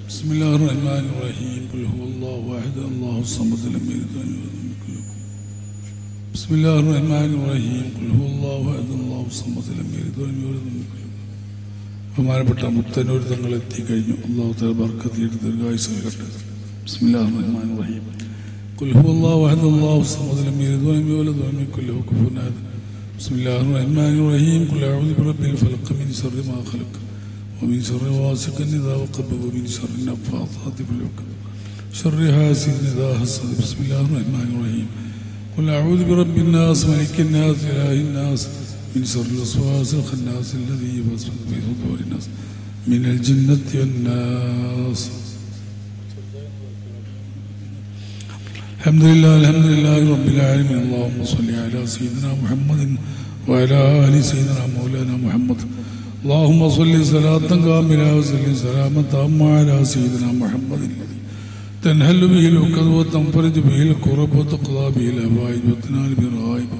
بسم الله الرحمن الرحيم قل هو الله احد الله الصمد لم يلد ولم يولد ولم يكن له بسم الله الرحمن الرحيم قل هو الله احد الله الصمد لم يلد ولم يولد ولم يكن له ബഹുമാനപ്പെട്ട മുത്തനൂർ തങ്ങൾ എത്തിക്കഴിഞ്ഞു അള്ളാഹു തല ബർക്കത്തിയിട്ട് ദീർഘായുസ് നൽകട്ടെ ബിസ്മില്ലാഹിർ റഹ്മാനിർ റഹീം قل هو الله احد الله الصمد لم يلد ولم يولد ولم يكن له كفوا احد بسم الله الرحمن الرحيم قل اعوذ برب الفلق من شر ما خلق ومن شر غاسق اذا وقب ومن شر النفاثات في العقد شر حاسد اذا حسد بسم الله الرحمن الرحيم قل اعوذ برب الناس ملك الناس اله الناس من شر الوسواس الخناس الذي يوسوس في صدور الناس من الجنة والناس الحمد لله الحمد لله رب العالمين اللهم صل على سيدنا محمد وعلى آل سيدنا مولانا محمد اللهم صل صلاة كاملة وسلم سلاما تاما على سيدنا محمد الذي تنهل به العقد وتنفرج به الكرب وتقضى به الهوائج وتنال به الرغائب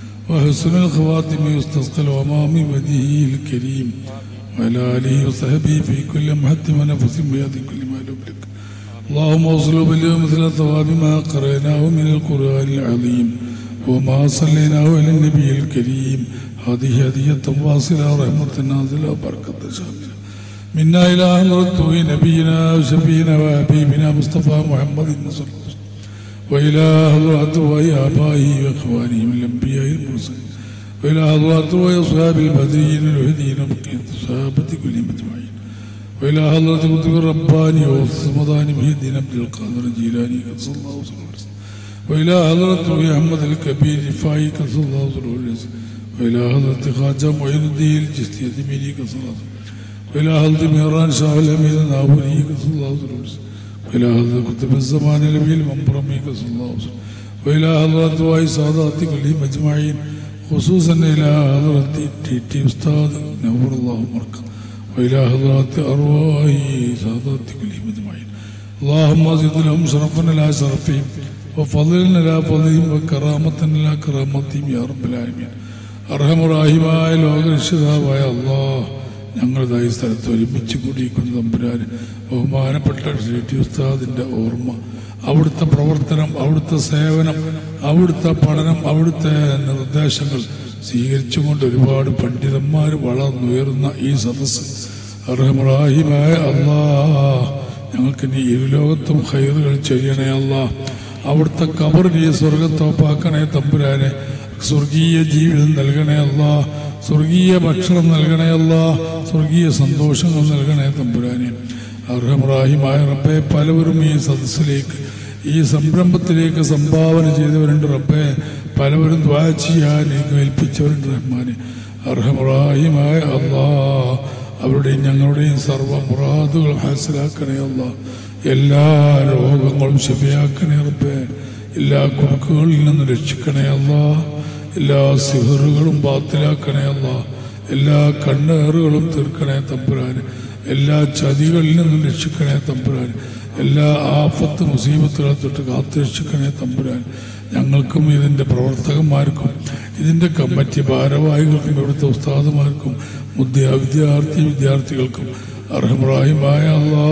وحسن الخواتم يستسقى الغمام بوجهه الكريم وعلى آله وصحبه في كل محد ونفس بيد كل ما لك اللهم اصلب اليوم مثل ثواب ما قرأناه من القرآن العظيم وما صليناه على النبي الكريم هذه هدية واصلة رحمة نازلة وبركة شاملة منا إلى حضرة نبينا وشفينا وحبيبنا مصطفى محمد صلى الله عليه وسلم وإلى حضرات وآبائه وإخوانه من الأنبياء المرسلين وإلى حضرات وأصحاب البدرين الهدين بقية الصحابة كلهم أجمعين وإلى حضرة قطب الرباني وصمدان به الدين عبد القادر الجيلاني صلى الله عليه وسلم وإلى حضرة أحمد الكبير رفاعي صلى الله عليه وسلم وإلى حضرة خواجة معين الدين الجستي الدميري صلى الله عليه وسلم وإلى حضرة مهران شاه الأمير النابوري صلى الله عليه وسلم وإلى حضرة كتب الزمان النبي المنبرمي صلى الله عليه وسلم وإلى حضرة واي سادات كلهم أجمعين خصوصا إلى حضرة تي تي أستاذ نور الله مركز وإلى حضرات أرواح سادات كلهم أجمعين اللهم زد لهم شرفا إلى شرفهم وفضلا إلى فضلهم وكرامة إلى كرامتهم يا رب العالمين أرحم راഹിമായ ലോകരക്ഷിതാവായ അള്ളാഹ് ഞങ്ങളുടെ ഈ സ്ഥലത്ത് ഒരുമിച്ച് കൂടിയിരിക്കുന്ന തമ്പുരാന് ബഹുമാനപ്പെട്ട ഷെട്ടി ഉസ്താദിന്റെ ഓർമ്മ അവിടുത്തെ പ്രവർത്തനം അവിടുത്തെ സേവനം അവിടുത്തെ പഠനം അവിടുത്തെ നിർദ്ദേശങ്ങൾ സ്വീകരിച്ചുകൊണ്ട് ഒരുപാട് പണ്ഡിതന്മാർ വളർന്നുയർന്ന ഈ സദസ്സ് അർഹമറാഹിമായ അള്ളാ ഞങ്ങൾക്ക് നീ ഇരുലോകത്തും ഹൈറുകൾ ചെയ്യണേ അല്ലാ അവിടുത്തെ കബർ നീ സ്വർഗത്തോപ്പാക്കണേ തമ്പുരാനെ സ്വർഗീയ ജീവിതം നൽകണേ അല്ലാ സ്വർഗീയ ഭക്ഷണം നൽകണേ അല്ലാ സ്വർഗീയ സന്തോഷങ്ങൾ നൽകണേ തമ്പുരാനെ അർഹമറാഹിമായ റബ്ബെ പലവരും ഈ സദസ്സിലേക്ക് ഈ സംരംഭത്തിലേക്ക് സംഭാവന ചെയ്തവരുണ്ട് റബ്ബെ പലവരും ദ്വാ ചെയ്യാൻ എനിക്ക് ഏൽപ്പിച്ചവരുണ്ട് റഹ്മാനെ അർഹമറാഹിമായ അള്ളാ അവരുടെയും ഞങ്ങളുടെയും സർവ്വ മുറാദുകൾ ഹാസിലാക്കണേ അല്ല എല്ലാ രോഗങ്ങളും ശരിയാക്കണേ റബ്ബെ എല്ലാ കുടുക്കുകളിൽ നിന്ന് രക്ഷിക്കണേ അല്ല എല്ലാ സിഹറുകളും ബാത്തിലാക്കണേ അല്ല എല്ലാ കണ്ണേറുകളും തീർക്കണേ തമ്പുരാന് എല്ലാ ചതികളിൽ നിന്നും രക്ഷിക്കണേ തമ്പുരാൻ എല്ലാ ആഫത്ത് മുസീബത്തുകളെ തൊട്ട് കാത്തുരക്ഷിക്കണേ തമ്പുരാൻ ഞങ്ങൾക്കും ഇതിൻ്റെ പ്രവർത്തകന്മാർക്കും ഇതിൻ്റെ കമ്മിറ്റി ഭാരവാഹികൾക്കും ഇവിടുത്തെ ഉസ്താദുമാർക്കും മുദ്യ വിദ്യാർത്ഥി വിദ്യാർത്ഥികൾക്കും അർഹമറാഹിമായ അല്ലാ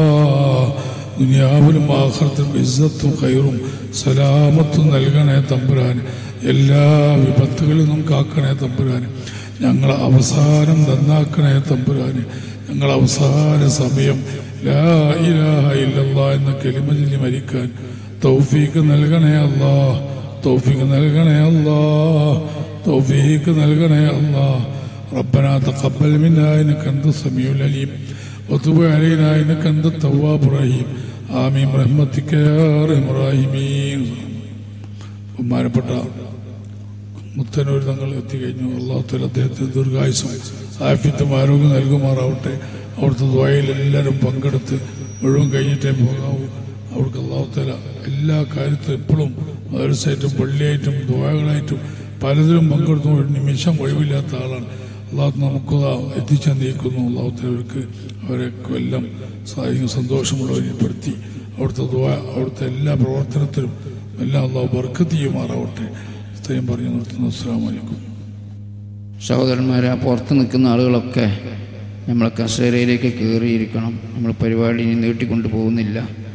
ദുനിയാവിലും ആഹ്റത്തിലും ഇസ്സത്തും കയറും സലാമത്തും നൽകണേ തമ്പുരാൻ എല്ലാ വിപത്തുകളിൽ നിന്നും കാക്കണേ തമ്പുരാൻ ഞങ്ങളെ അവസാനം നന്നാക്കണേ തമ്പുരാന് ഞങ്ങൾ അവസാന സമയം ലാ ഇലാഹ ഇല്ലല്ലാ എന്ന കെലിമ ചൊല്ലി മരിക്കാൻ തൗഫീക്ക് നൽകണേ അല്ലാ തൗഫീക്ക് നൽകണേ അല്ലാ തൗഫീക്ക് നൽകണേ അല്ലാ ربنا تقبل منا انك انت السميع العليم وتب علينا انك انت التواب الرحيم آمين برحمتك يا ارحم الراحمين ബഹുമാനപ്പെട്ട മുത്തനൂർ തങ്ങൾ എത്തിക്കഴിഞ്ഞു അള്ളാഹുത്തല അദ്ദേഹത്തിന് ദീർഘായുസും ആഫ്യത്തും ആരോഗ്യം നൽകുമാറാവട്ടെ അവിടുത്തെ ദ്വയിൽ എല്ലാവരും പങ്കെടുത്ത് മുഴുവൻ കഴിഞ്ഞിട്ടേ പോകാവൂ അവർക്ക് അള്ളാഹുത്തല എല്ലാ കാര്യത്തിലും എപ്പോഴും മദരസായിട്ടും പള്ളിയായിട്ടും ദ്വാകളായിട്ടും പലതിലും പങ്കെടുത്തു ഒരു നിമിഷം ഒഴിവില്ലാത്ത ആളാണ് അള്ളാഹു നമുക്ക് എത്തിച്ചെന്നിരിക്കുന്നു അള്ളാഹുത്തലവർക്ക് അവരെ എല്ലാം സാധിക്കും സന്തോഷമുള്ളവരെപ്പെടുത്തി അവിടുത്തെ ദ്വാ അവിടുത്തെ എല്ലാ പ്രവർത്തനത്തിലും എല്ലാം അള്ളാഹു ബർക്കത്ത് ചെയ്യുമാറാവട്ടെ ഇത്രയും പറഞ്ഞു നിർത്തുന്നു അസ്സാം വലൈക്കും സഹോദരന്മാരെ ആ പുറത്ത് നിൽക്കുന്ന ആളുകളൊക്കെ നമ്മൾ കസേരയിലേക്ക് കയറിയിരിക്കണം നമ്മൾ പരിപാടി ഇനി നീട്ടിക്കൊണ്ടു പോകുന്നില്ല